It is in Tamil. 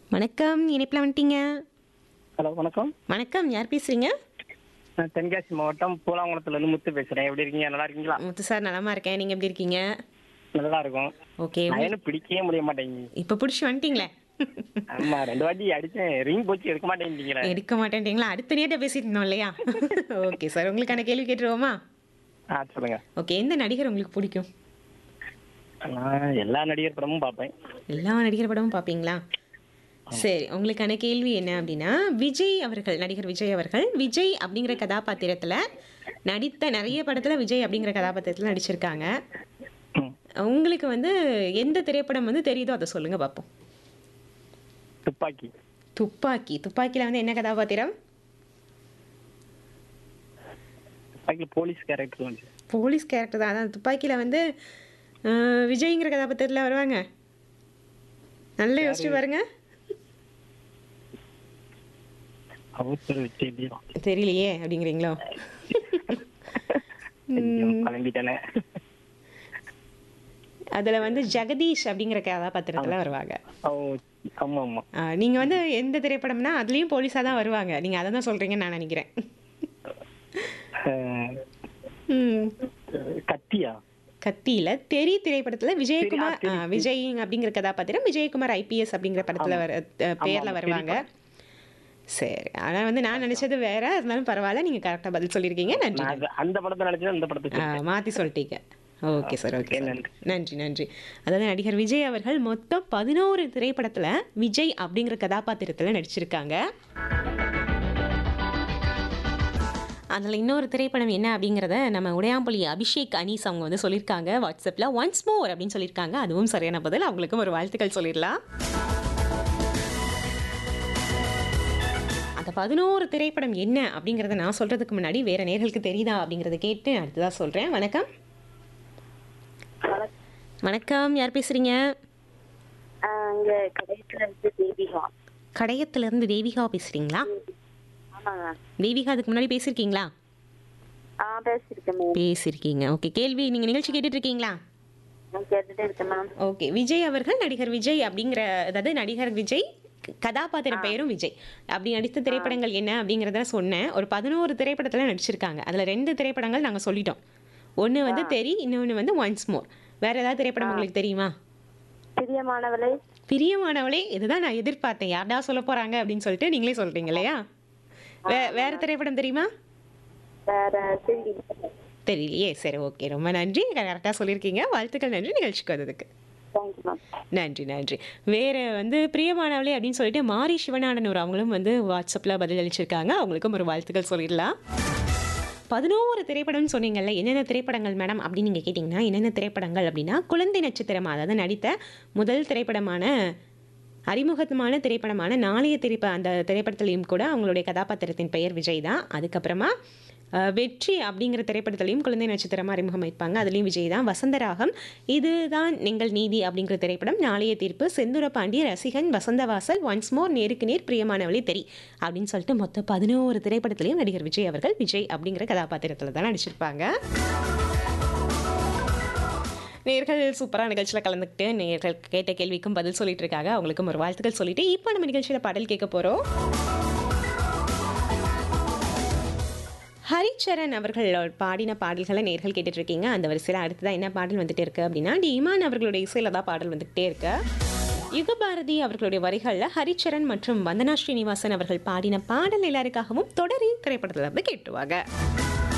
வணக்கம் இணைப்பில் வந்துட்டீங்க ஹலோ வணக்கம் வணக்கம் யார் பேசுறீங்க நான் தென்காசி மாவட்டம் பூலாங்குளத்துல இருந்து முத்து பேசுறேன் எப்படி இருக்கீங்க நல்லா இருக்கீங்களா முத்து சார் நலமா இருக்கேன் நீங்க எப்படி இருக்கீங்க நல்லா இருக்கும் ஓகே லைனு பிடிக்கவே முடிய மாட்டேங்குது இப்போ பிடிச்சி வந்துட்டீங்களே ஆமா ரெண்டு வாட்டி அடிச்சேன் ரிங் போச்சு எடுக்க மாட்டேங்கிறீங்களே எடுக்க மாட்டேன்றீங்களா அடுத்த நேரத்தை பேசிட்டு இருந்தோம் இல்லையா ஓகே சார் உங்களுக்கான கேள்வி கேட்டுருவோமா ஆ சொல்லுங்க ஓகே எந்த நடிகர் உங்களுக்கு பிடிக்கும் நான் எல்லா நடிகர் படமும் பார்ப்பேன் எல்லா நடிகர் படமும் பார்ப்பீங்களா சரி உங்களுக்கான கேள்வி என்ன அப்படின்னா விஜய் அவர்கள் நடிகர் விஜய் அவர்கள் விஜய் அப்படிங்கிற கதாபாத்திரத்தில் நடித்த நிறைய படத்தில் விஜய் அப்படிங்கிற கதாபாத்திரத்தில் நடிச்சிருக்காங்க ம். உங்களுக்கு வந்து எந்த திரைப்படம் வந்து தெரியுதோ அதை சொல்லுங்க பார்ப்போம் துப்பாக்கி துப்பாக்கி துப்பாக்கியில் வந்து என்ன கதாபாத்திரம் துப்பாக்கியில் போலீஸ் கேரக்டர் வந்து போலீஸ் கேரக்டர் தான் அதான் துப்பாக்கியில் வந்து அஹ், விஜய்ங்கிற கதாபாத்திரத்தில் வருவாங்க நல்லா யோசிச்சு பாருங்க அவசர விஜய் தெரியலையே அப்படிங்கிறீங்களோ கிளம்பிட்டேனே அதில் வந்து ஜெகதீஷ் அப்படிங்கிற கதாபாத்திரத்தில் வருவாங்க ஓ ஆமா ஆமா ஆஹ் நீங்க வந்து எந்த திரைப்படம்னா அதுலயும் போலீஸா தான் வருவாங்க நீங்க அதை தான் சொல்றீங்கன்னு நான் நினைக்கிறேன் அஹ், ம். கத்தியா கத்தியில தெரி திரைப்படத்துல விஜயகுமார் ஆஹ் விஜய் அப்படிங்கிற கதாபாத்திரம் விஜயகுமார் ஐபிஎஸ் அப்படிங்கிற படத்துல வர அஹ், பேர்ல வருவாங்க சரி ஆனா வந்து நான் நினைச்சது வேற இருந்தாலும் பரவாயில்ல நீங்க கரெக்டா பதில் சொல்லியிருக்கீங்க நன்றி நான் அது- அந்த படத்தை நினைச்சேன் இந்த படத்தை ஆ, சொல்லிட்டேன். மாத்தி சொல்லிட்டீங்க okay sir okay Okay, sir. நன்றி. நன்றி நன்றி அதாவது நடிகர் விஜய் அவர்கள் மொத்தம் பதினோரு திரைப்படத்துல விஜய் அப்படிங்கிற கதாபாத்திரத்துல நடிச்சிருக்காங்க அதில் இன்னொரு திரைப்படம் என்ன அப்படிங்கிறத நம்ம உடையாம்பள்ளி அபிஷேக் அனீஸ் அவங்க வந்து சொல்லியிருக்காங்க வாட்ஸ்அப்பில் ஒன்ஸ் மோர் அப்படின்னு சொல்லியிருக்காங்க அதுவும் சரியான பதில் அவங்களுக்கும் ஒரு வாழ்த்துக்கள் சொல்லிடலாம் அந்த பதினோரு திரைப்படம் என்ன அப்படிங்கிறத நான் சொல்கிறதுக்கு முன்னாடி வேற நேர்களுக்கு தெரியுதா அப்படிங்கிறத கேட்டு அடுத்ததாக சொல்கிறேன் வணக்கம் வணக்கம் யார் பேசுகிறீங்க அங்க கடைசியில இருந்து தேவிகா கடையத்துலேருந்து தேவிகா பேசுகிறீங்களா ஆமாங்க தேவிகா அதுக்கு முன்னாடி பேசியிருக்கீங்களா ஆ பேசியிருக்கேன் மேம் பேசியிருக்கீங்க ஓகே கேள்வி நீங்கள் நிகழ்ச்சி கேட்டுட்டு இருக்கீங்களா நான் கேட்டுட்டே இருக்கேன் மேம் ஓகே விஜய் அவர்கள் நடிகர் விஜய் அப்படிங்கிற அதாவது நடிகர் விஜய் க- கதாபாத்திர பெயரும் விஜய் அப்படி நடித்த திரைப்படங்கள் என்ன அப்படிங்கிறத சொன்னேன் ஒரு பதினோரு திரைப்படத்தில் நடிச்சிருக்காங்க அதில் ரெண்டு திரைப்படங்கள் நாங்கள் சொல்லிட்டோம் ஒன்று வந்து தெரி இன்னொன்று வந்து ஒன்ஸ் மோர் வேற ஏதாவது திரைப்படம் உங்களுக்கு தெரியுமா பிரியமானவளை பிரியமானவளே இதுதான் நான் எதிர்பார்த்தேன் யார்டா சொல்ல போறாங்க அப்படின்னு சொல்லிட்டு நீங்களே சொல்றீங்க இல்லையா வே வேற திரைப்படம் தெரியுமா வேற சரி தெரியலையே சரி ஓகே ரொம்ப நன்றி கரெக்டாக சொல்லியிருக்கீங்க வாழ்த்துக்கள் நன்றி நிகழ்ச்சிக்கு வந்ததுக்கு தேங்க்யூ மேம் நன்றி நன்றி வேறு வந்து பிரியமானவளே அப்படின்னு சொல்லிட்டு மாரி சிவநாதன் அவங்களும் வந்து வாட்ஸ்அப்பில் பதில் அளிச்சிருக்காங்க அவங்களுக்கும் ஒரு வாழ்த்துக்கள் சொல்லிடலாம் பதினோரு திரைப்படம்னு சொன்னீங்கல்ல என்னென்ன திரைப்படங்கள் மேடம் அப்படின்னு நீங்கள் கேட்டிங்கன்னா என்னென்ன திரைப்படங்கள் அப்படின்னா குழந்தை நட்சத்திரம் அதாவது நடித்த முதல் திரைப்படமான அறிமுகமான திரைப்படமான நாளைய திரைப்ப அந்த திரைப்படத்துலையும் கூட அவங்களுடைய கதாபாத்திரத்தின் பெயர் விஜய் தான் அதுக்கப்புறமா அஹ், வெற்றி அப்படிங்கிற திரைப்படத்துலையும் குழந்தை நட்சத்திரமாக அறிமுகம் வைப்பாங்க அதுலேயும் விஜய் தான் வசந்தராகம் இதுதான் நீங்கள் நீதி அப்படிங்கிற திரைப்படம் நாளைய தீர்ப்பு செந்துர பாண்டி ரசிகன் வசந்தவாசல் ஒன்ஸ் மோர் நேருக்கு நேர் பிரியமானவளே தெரி அப்படின்னு சொல்லிட்டு மொத்தம் பதினோரு திரைப்படத்துலையும் நடிகர் விஜய் அவர்கள் விஜய் அப்படிங்கிற கதாபாத்திரத்தில் தான் நடிச்சிருப்பாங்க நேர்கள் சூப்பராக நிகழ்ச்சியில் கலந்துக்கிட்டு நேர்கள் கேட்ட கேள்விக்கும் பதில் சொல்லிட்டு இருக்காங்க அவங்களுக்கும் ஒரு வாழ்த்துக்கள் சொல்லிட்டு இப்போ நம்ம நிகழ்ச்சியில் பாடல் கேட்க போகிறோம் ஹரிச்சரன் அவர்கள் பாடின பாடல்களை நேர்கள் கேட்டுட்டு இருக்கீங்க அந்த வரிசையில் அடுத்ததான் என்ன பாடல் வந்துட்டே இருக்கு அப்படின்னா டி இமான் அவர்களுடைய இசையில தான் பாடல் வந்துகிட்டே இருக்கு யுகபாரதி அவர்களுடைய வரிகளில் ஹரிச்சரன் மற்றும் வந்தனா ஸ்ரீனிவாசன் அவர்கள் பாடின பாடல் எல்லாருக்காகவும் தொடரி திரைப்படத்தில் இருந்து கேட்டுவாங்க